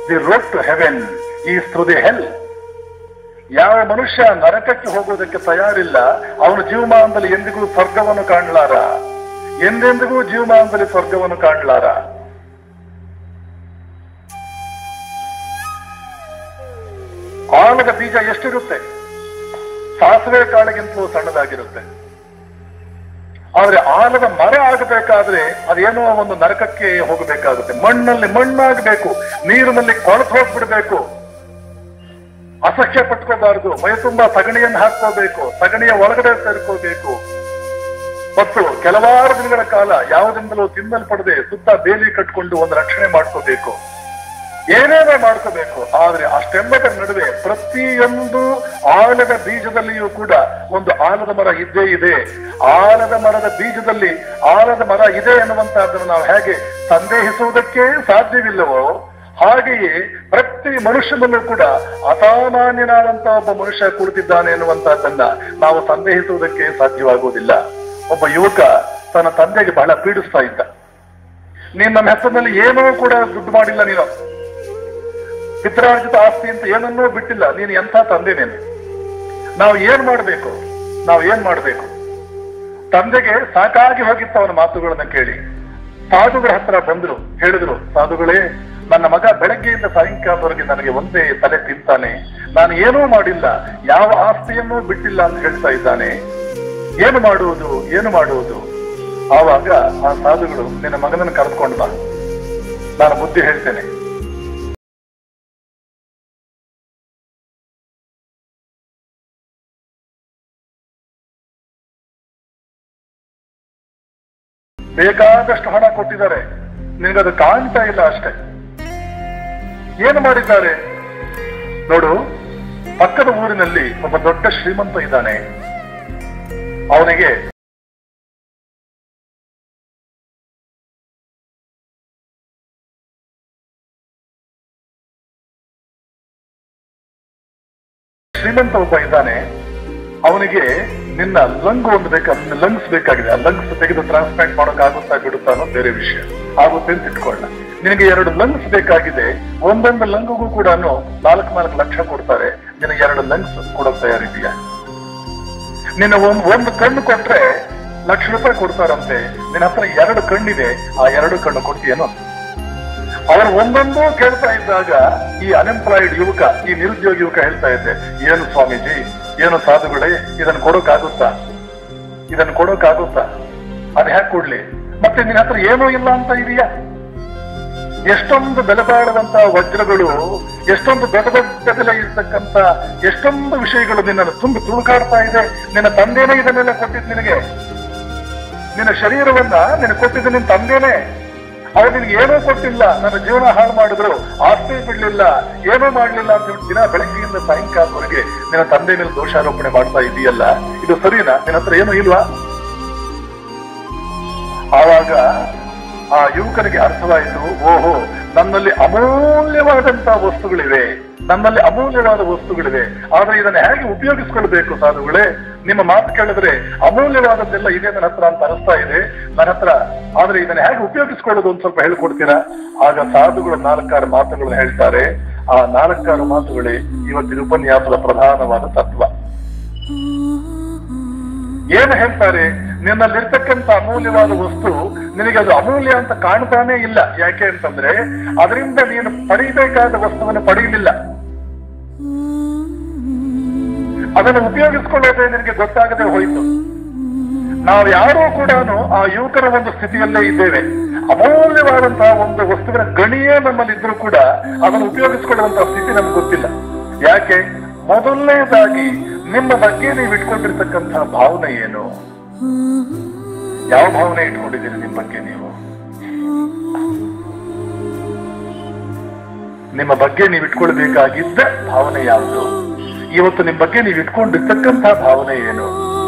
the road to heaven is through the hell ಯಾವ ಮನುಷ್ಯ ನರಕಕ್ಕೆ ಹೋಗುವುದಕ್ಕೆ ತಯಾರಿಲ್ಲ ಅವನು ಜೀವಮಾನದಲ್ಲಿ ಎಂದಿಗೂ ಸ್ವರ್ಗವನ್ನು ಕಾಣಲಾರ ಎಂದೆಂದಿಗೂ ಜೀವಮಾನದಲ್ಲಿ ಸ್ವರ್ಗವನ್ನು ಕಾಣಲಾರ ಆಲದ ಬೀಜ ಎಷ್ಟಿರುತ್ತೆ ಸಾಸಿವೆ ಕಾಳಿಗಿಂತಲೂ ಸಣ್ಣದಾಗಿರುತ್ತೆ ಆದ್ರೆ ಆಲದ ಮರ ಆಗಬೇಕಾದ್ರೆ ಅದೇನೋ ಒಂದು ನರಕಕ್ಕೆ ಹೋಗಬೇಕಾಗುತ್ತೆ ಮಣ್ಣಲ್ಲಿ ಮಣ್ಣಾಗಬೇಕು ನೀರಿನಲ್ಲಿ ಕೊಳತು ಹೋಗ್ಬಿಡ್ಬೇಕು ಅಸಹ್ಯ ಪಟ್ಕೋಬಾರದು ಮೈ ತುಂಬಾ ಸಗಣಿಯನ್ನು ಹಾಕೋಬೇಕು ಸಗಣಿಯ ಒಳಗಡೆ ಸೇರ್ಕೋಬೇಕು ಮತ್ತು ಕೆಲವಾರು ದಿನಗಳ ಕಾಲ ಯಾವುದಿಂದಲೂ ತಿನ್ನಲ್ಪಡದೆ ಸುತ್ತ ಬೇಲಿ ಕಟ್ಕೊಂಡು ಒಂದು ರಕ್ಷಣೆ ಮಾಡ್ಕೋಬೇಕು ಏನೇನೋ ಮಾಡ್ಕೋಬೇಕು ಆದ್ರೆ ಅಷ್ಟೆಲ್ಲದರ ನಡುವೆ ಪ್ರತಿಯೊಂದು ಆಲದ ಬೀಜದಲ್ಲಿಯೂ ಕೂಡ ಒಂದು ಆಲದ ಮರ ಇದ್ದೇ ಇದೆ ಆಲದ ಮರದ ಬೀಜದಲ್ಲಿ ಆಲದ ಮರ ಇದೆ ಎನ್ನುವಂತಹದ್ದನ್ನು ನಾವು ಹೇಗೆ ಸಂದೇಹಿಸುವುದಕ್ಕೆ ಸಾಧ್ಯವಿಲ್ಲವೋ ಹಾಗೆಯೇ ಪ್ರತಿ ಮನುಷ್ಯನಲ್ಲೂ ಕೂಡ ಅಸಾಮಾನ್ಯನಾದಂತಹ ಒಬ್ಬ ಮನುಷ್ಯ ಕುಳಿತಿದ್ದಾನೆ ಎನ್ನುವಂತಹದ್ದನ್ನ ನಾವು ಸಂದೇಹಿಸುವುದಕ್ಕೆ ಸಾಧ್ಯವಾಗುವುದಿಲ್ಲ ಒಬ್ಬ ಯುವಕ ತನ್ನ ತಂದೆಗೆ ಬಹಳ ಪೀಡಿಸ್ತಾ ಇದ್ದ ನೀನ್ ನನ್ನ ಹೆಸರಿನಲ್ಲಿ ಏನೂ ಕೂಡ ದುಡ್ಡು ಮಾಡಿಲ್ಲ ನೀನು ಪಿತ್ರಾರ್ಜಿತ ಆಸ್ತಿ ಅಂತ ಏನನ್ನೂ ಬಿಟ್ಟಿಲ್ಲ ನೀನು ಎಂಥ ತಂದೆ ನೀನು ನಾವು ಏನ್ ಮಾಡ್ಬೇಕು ನಾವು ಏನ್ ಮಾಡ್ಬೇಕು ತಂದೆಗೆ ಸಾಕಾಗಿ ಹೋಗಿತ್ತು ಅವನ ಮಾತುಗಳನ್ನ ಕೇಳಿ ಸಾಧುಗಳ ಹತ್ರ ಬಂದ್ರು ಹೇಳಿದ್ರು ಸಾಧುಗಳೇ ನನ್ನ ಮಗ ಬೆಳಗ್ಗೆಯಿಂದ ಸಾಯಂಕಾಲದವರೆಗೆ ನನಗೆ ಒಂದೇ ತಲೆ ತಿಂತಾನೆ ನಾನು ಏನೂ ಮಾಡಿಲ್ಲ ಯಾವ ಆಸ್ತಿಯನ್ನೂ ಬಿಟ್ಟಿಲ್ಲ ಅಂತ ಹೇಳ್ತಾ ಇದ್ದಾನೆ ಏನು ಮಾಡುವುದು ಏನು ಮಾಡುವುದು ಆವಾಗ ಆ ಸಾಧುಗಳು ನಿನ್ನ ಮಗನನ್ನು ಕರೆದುಕೊಂಡು ಬಾ ನಾನು ಬುದ್ಧಿ ಹೇಳ್ತೇನೆ ಬೇಕಾದಷ್ಟು ಹಣ ಕೊಟ್ಟಿದ್ದಾರೆ ನಿನಗದು ಕಾಣ್ತಾ ಇಲ್ಲ ಅಷ್ಟೇ ಏನು ಮಾಡಿದ್ದಾರೆ ನೋಡು ಪಕ್ಕದ ಊರಿನಲ್ಲಿ ಒಬ್ಬ ದೊಡ್ಡ ಶ್ರೀಮಂತ ಇದ್ದಾನೆ ಅವನಿಗೆ ಶ್ರೀಮಂತ ಒಬ್ಬ ಇದ್ದಾನೆ ಅವನಿಗೆ ನಿನ್ನ ಲಂಗ್ ಒಂದು ಬೇಕಾ ನಿನ್ನ ಲಂಗ್ಸ್ ಬೇಕಾಗಿದೆ ಆ ಲಂಗ್ಸ್ ತೆಗೆದು ಟ್ರಾನ್ಸ್ಪ್ಲಾಂಟ್ ಮಾಡೋಕೆ ಆಗುತ್ತಾ ಬಿಡುತ್ತಾ ಅನ್ನೋದು ಬೇರೆ ವಿಷಯ ಆಗುತ್ತೆ ಅಂತ ಇಟ್ಕೊಳ್ಳ ನಿನಗೆ ಎರಡು ಲಂಗ್ಸ್ ಬೇಕಾಗಿದೆ ಒಂದೊಂದು ಲಂಗ್ಗೂ ಕೂಡ ನಾಲ್ಕು ನಾಲ್ಕು ಲಕ್ಷ ಕೊಡ್ತಾರೆ ನಿನಗೆ ಎರಡು ಲಂಗ್ಸ್ ಕೊಡೋಕ್ ತಯಾರಿದೆಯಾ ನಿನ್ನ ಒಂದ್ ಒಂದು ಕಣ್ಣು ಕೊಟ್ರೆ ಲಕ್ಷ ರೂಪಾಯಿ ಕೊಡ್ತಾರಂತೆ ನಿನ್ನ ಹತ್ರ ಎರಡು ಕಣ್ಣಿದೆ ಆ ಎರಡು ಕಣ್ಣು ಕೊಡ್ತೀಯೇನೋ ಅವರು ಒಂದೊಂದು ಕೇಳ್ತಾ ಇದ್ದಾಗ ಈ ಅನ್ಎಂಪ್ಲಾಯ್ಡ್ ಯುವಕ ಈ ನಿರುದ್ಯೋಗಿ ಯುವಕ ಹೇಳ್ತಾ ಇದ್ದೆ ಏನು ಸ್ವಾಮೀಜಿ ಏನು ಸಾಧುಗಳೇ ಇದನ್ನು ಕೊಡೋಕ್ಕಾಗುತ್ತಾ ಇದನ್ನು ಕೊಡೋಕ್ಕಾಗುತ್ತಾ ಅದ್ ಹ್ಯಾಕ್ ಕೊಡ್ಲಿ ಮತ್ತೆ ನಿನ್ನ ಹತ್ರ ಏನೂ ಇಲ್ಲ ಅಂತ ಇದೆಯಾ ಎಷ್ಟೊಂದು ಬೆಲೆ ಬಾಳದಂತ ವಜ್ರಗಳು ಎಷ್ಟೊಂದು ದೊಡ್ಡ ದೊಡ್ಡ ಬೆಲೆ ಇರ್ತಕ್ಕಂತ ಎಷ್ಟೊಂದು ವಿಷಯಗಳು ನಿನ್ನನ್ನು ತುಂಬಿ ತುಳುಕಾಡ್ತಾ ಇದೆ ನಿನ್ನ ತಂದೆನೇ ಇದನ್ನೆಲ್ಲ ಕೊಟ್ಟಿದ್ದು ನಿನಗೆ ನಿನ್ನ ಶರೀರವನ್ನ ನಿನ್ನ ಕೊಟ್ಟಿದ್ದು ನಿನ್ನ ತಂದೆನೇ ಅವ್ರು ನಿನ್ಗೆ ಏನೂ ಕೊಟ್ಟಿಲ್ಲ ನನ್ನ ಜೀವನ ಹಾಳು ಮಾಡಿದ್ರು ಆಸ್ತಿ ಬಿಡ್ಲಿಲ್ಲ ಏನೂ ಮಾಡ್ಲಿಲ್ಲ ಅಂತ ಹೇಳಿ ದಿನ ಬೆಳಗ್ಗೆಯಿಂದ ಸಾಯಂಕಾಲದವರೆಗೆ ನಿನ್ನ ತಂದೆ ಮೇಲೆ ದೋಷಾರೋಪಣೆ ಮಾಡ್ತಾ ಇದೆಯಲ್ಲ ಇದು ಸರಿನಾ ನಿನ್ನ ಹತ್ರ ಏನೂ ಇಲ್ವಾ ಆವಾಗ ಆ ಯುವಕನಿಗೆ ಅರ್ಥವಾಯಿತು ಓಹೋ ನನ್ನಲ್ಲಿ ಅಮೂಲ್ಯವಾದಂತಹ ವಸ್ತುಗಳಿವೆ ನನ್ನಲ್ಲಿ ಅಮೂಲ್ಯವಾದ ವಸ್ತುಗಳಿವೆ ಆದ್ರೆ ಇದನ್ನ ಹೇಗೆ ಉಪಯೋಗಿಸ್ಕೊಳ್ಬೇಕು ಸಾಧುಗಳೇ ನಿಮ್ಮ ಮಾತು ಕೇಳಿದ್ರೆ ಅಮೂಲ್ಯವಾದದ್ದೆಲ್ಲ ಇದೆ ನನ್ನ ಹತ್ರ ಅಂತ ಅನಿಸ್ತಾ ಇದೆ ನನ್ನ ಹತ್ರ ಆದ್ರೆ ಇದನ್ನ ಹೇಗೆ ಉಪಯೋಗಿಸ್ಕೊಳ್ಳೋದು ಒಂದು ಸ್ವಲ್ಪ ಹೇಳ್ಕೊಡ್ತೀರಾ ಆಗ ಸಾಧುಗಳು ನಾಲ್ಕಾರು ಮಾತುಗಳನ್ನು ಹೇಳ್ತಾರೆ ಆ ನಾಲ್ಕಾರು ಮಾತುಗಳೇ ಇವತ್ತಿನ ಉಪನ್ಯಾಸದ ಪ್ರಧಾನವಾದ ತತ್ವ ಏನು ಹೇಳ್ತಾರೆ ನಿನ್ನಲ್ಲಿರ್ತಕ್ಕಂಥ ಅಮೂಲ್ಯವಾದ ವಸ್ತು ನಿನಗೆ ಅದು ಅಮೂಲ್ಯ ಅಂತ ಕಾಣ್ತಾನೇ ಇಲ್ಲ ಯಾಕೆ ಅಂತಂದ್ರೆ ಅದರಿಂದ ನೀನು ಪಡೆಯಬೇಕಾದ ವಸ್ತುವನ್ನು ಪಡೆಯಲಿಲ್ಲ ಅದನ್ನು ಉಪಯೋಗಿಸ್ಕೊಳ್ಳೋದೇ ನಿನಗೆ ಗೊತ್ತಾಗದೆ ಹೋಯಿತು ನಾವು ಯಾರೂ ಕೂಡ ಆ ಯುವಕರ ಒಂದು ಸ್ಥಿತಿಯಲ್ಲೇ ಇದ್ದೇವೆ ಅಮೂಲ್ಯವಾದಂತಹ ಒಂದು ವಸ್ತುವಿನ ಗಣಿಯೇ ನಮ್ಮಲ್ಲಿ ಇದ್ರೂ ಕೂಡ ಅದನ್ನು ಉಪಯೋಗಿಸ್ಕೊಳ್ಳುವಂತಹ ಸ್ಥಿತಿ ನಮ್ಗೆ ಗೊತ್ತಿಲ್ಲ ಯಾಕೆ ಮೊದಲನೇದಾಗಿ ನಿಮ್ಮ ಬಗ್ಗೆ ನೀವು ಇಟ್ಕೊಂಡಿರ್ತಕ್ಕಂತಹ ಭಾವನೆ ಏನು ಯಾವ ಭಾವನೆ ಇಟ್ಕೊಂಡಿದ್ದೀರಿ ನಿಮ್ಮ ಬಗ್ಗೆ ನೀವು ನಿಮ್ಮ ಬಗ್ಗೆ ನೀವು ಇಟ್ಕೊಳ್ಬೇಕಾಗಿದ್ದ ಭಾವನೆ ಯಾವುದು ಇವತ್ತು ನಿಮ್ಮ ಬಗ್ಗೆ ನೀವು ಇಟ್ಕೊಂಡಿರ್ತಕ್ಕಂತಹ ಭಾವನೆ ಏನು